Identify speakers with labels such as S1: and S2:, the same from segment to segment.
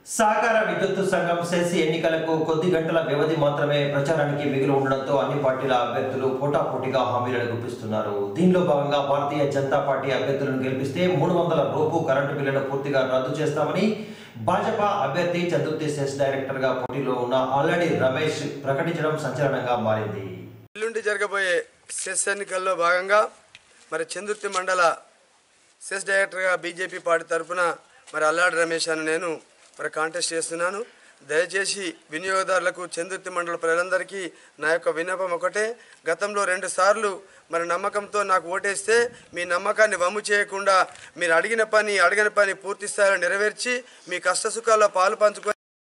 S1: సహకార విద్యుత్ సంఘం సెస్ ఎన్నికలకు కొద్ది గంటల వ్యవధి మాత్రమే ప్రచారానికి మిగిలి ఉండడంతో అన్ని పార్టీల అభ్యర్థులు పోటాపోటీగా హామీలను గుప్పిస్తున్నారు దీనిలో భాగంగా భారతీయ జనతా పార్టీ అభ్యర్థులను గెలిపిస్తే మూడు వందల రూపు కరెంటు బిల్లును పూర్తిగా రద్దు చేస్తామని భాజపా అభ్యర్థి చతుర్థి సెస్ డైరెక్టర్ గా పోటీలో ఉన్న ఆల్రెడీ రమేష్ ప్రకటించడం సంచలనంగా మారింది
S2: ఎల్లుండి జరగబోయే సెస్ ఎన్నికల్లో భాగంగా మరి చందుర్తి మండల సెస్ డైరెక్టర్గా బీజేపీ పార్టీ తరఫున మరి అల్లాడి రమేష్ అని నేను మరి కాంటెస్ట్ చేస్తున్నాను దయచేసి వినియోగదారులకు చందుర్తి మండల ప్రజలందరికీ నా యొక్క విన్నపం ఒకటే గతంలో రెండు సార్లు మరి నమ్మకంతో నాకు ఓటేస్తే మీ నమ్మకాన్ని వమ్ము చేయకుండా మీరు అడిగిన పని అడిగిన పని పూర్తి స్థాయిలో నెరవేర్చి మీ కష్ట సుఖాల్లో పాలు పంచుకొని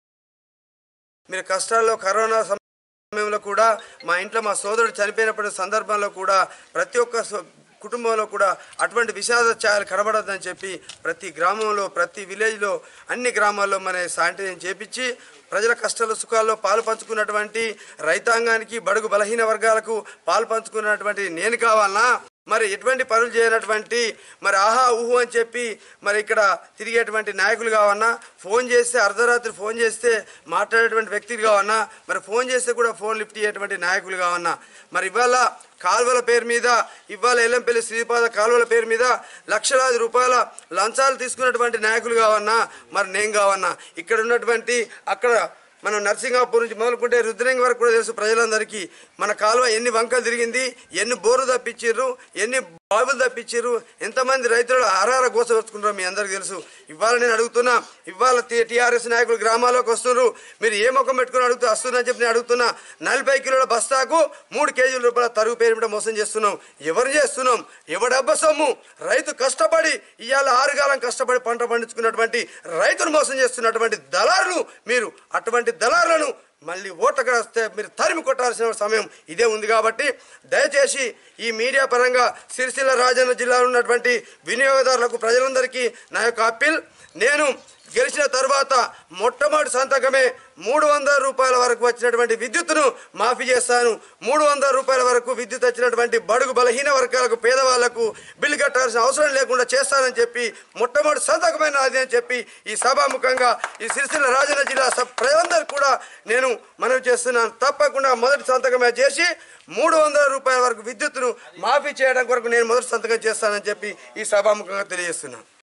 S2: మీరు కష్టాల్లో కరోనా సమయంలో కూడా మా ఇంట్లో మా సోదరుడు చనిపోయినప్పటి సందర్భంలో కూడా ప్రతి ఒక్క సో- కుటుంబంలో కూడా అటువంటి విషాద ఛాయలు కనబడద్దని చెప్పి ప్రతి గ్రామంలో ప్రతి విలేజ్లో అన్ని గ్రామాల్లో మన శానిటైజేషన్ చేపించి ప్రజల కష్టాల సుఖాల్లో పాలు పంచుకున్నటువంటి రైతాంగానికి బడుగు బలహీన వర్గాలకు పాలు పంచుకున్నటువంటి నేను కావాలనా మరి ఎటువంటి పనులు చేయనటువంటి మరి ఆహా ఊహు అని చెప్పి మరి ఇక్కడ తిరిగేటువంటి నాయకులు కావన్నా ఫోన్ చేస్తే అర్ధరాత్రి ఫోన్ చేస్తే మాట్లాడేటువంటి వ్యక్తులు కావన్నా మరి ఫోన్ చేస్తే కూడా ఫోన్ లిఫ్ట్ చేయటువంటి నాయకులు కావన్నా మరి ఇవాళ కాలువల పేరు మీద ఇవాళ ఎల్లంపల్లి శ్రీపాద కాలువల పేరు మీద లక్షలాది రూపాయల లంచాలు తీసుకున్నటువంటి నాయకులు కావన్నా మరి నేను కావన్నా ఇక్కడ ఉన్నటువంటి అక్కడ మనం నర్సింగాపూర్ నుంచి మొదలుకుంటే రుద్రంగి వరకు కూడా తెలుసు ప్రజలందరికీ మన కాలువ ఎన్ని వంకలు తిరిగింది ఎన్ని బోర్లు తప్పించారు ఎన్ని బావులు తప్పించారు ఎంతమంది రైతులు ఆరార గోసవచ్చుకుంటారో మీ అందరికీ తెలుసు ఇవాళ నేను అడుగుతున్నా ఇవాళ టీఆర్ఎస్ నాయకులు గ్రామాల్లోకి వస్తున్నారు మీరు ఏ ముఖం పెట్టుకుని అడుగుతూ వస్తున్నారని చెప్పి నేను అడుగుతున్నా నలభై కిలోల బస్తాకు మూడు కేజీల రూపాయల తరుగు పేరు మీద మోసం చేస్తున్నాం ఎవరు చేస్తున్నాం ఎవడబ్బ సొమ్ము రైతు కష్టపడి ఇవాళ ఆరుగాలం కష్టపడి పంట పండించుకున్నటువంటి రైతును మోసం చేస్తున్నటువంటి దళారులు మీరు అటువంటి దళారులను మళ్ళీ ఓటకు వస్తే మీరు తరిమి కొట్టాల్సిన సమయం ఇదే ఉంది కాబట్టి దయచేసి ఈ మీడియా పరంగా సిరిసిల్ల రాజన్న జిల్లాలో ఉన్నటువంటి వినియోగదారులకు ప్రజలందరికీ నా యొక్క అప్పీల్ నేను గెలిచిన తర్వాత మొట్టమొదటి సంతకమే మూడు వందల రూపాయల వరకు వచ్చినటువంటి విద్యుత్తును మాఫీ చేస్తాను మూడు వందల రూపాయల వరకు విద్యుత్ వచ్చినటువంటి బడుగు బలహీన వర్గాలకు పేదవాళ్లకు బిల్లు కట్టాల్సిన అవసరం లేకుండా చేస్తానని చెప్పి మొట్టమొదటి సంతకమైన అది అని చెప్పి ఈ సభాముఖంగా ఈ సిరిసిల్ల రాజన్న జిల్లా స- ప్రజలందరికీ కూడా నేను మనవి చేస్తున్నాను తప్పకుండా మొదటి సంతకమే చేసి మూడు వందల రూపాయల వరకు విద్యుత్తును మాఫీ చేయడం కొరకు నేను మొదటి సంతకం చేస్తానని చెప్పి ఈ సభాముఖంగా తెలియజేస్తున్నాను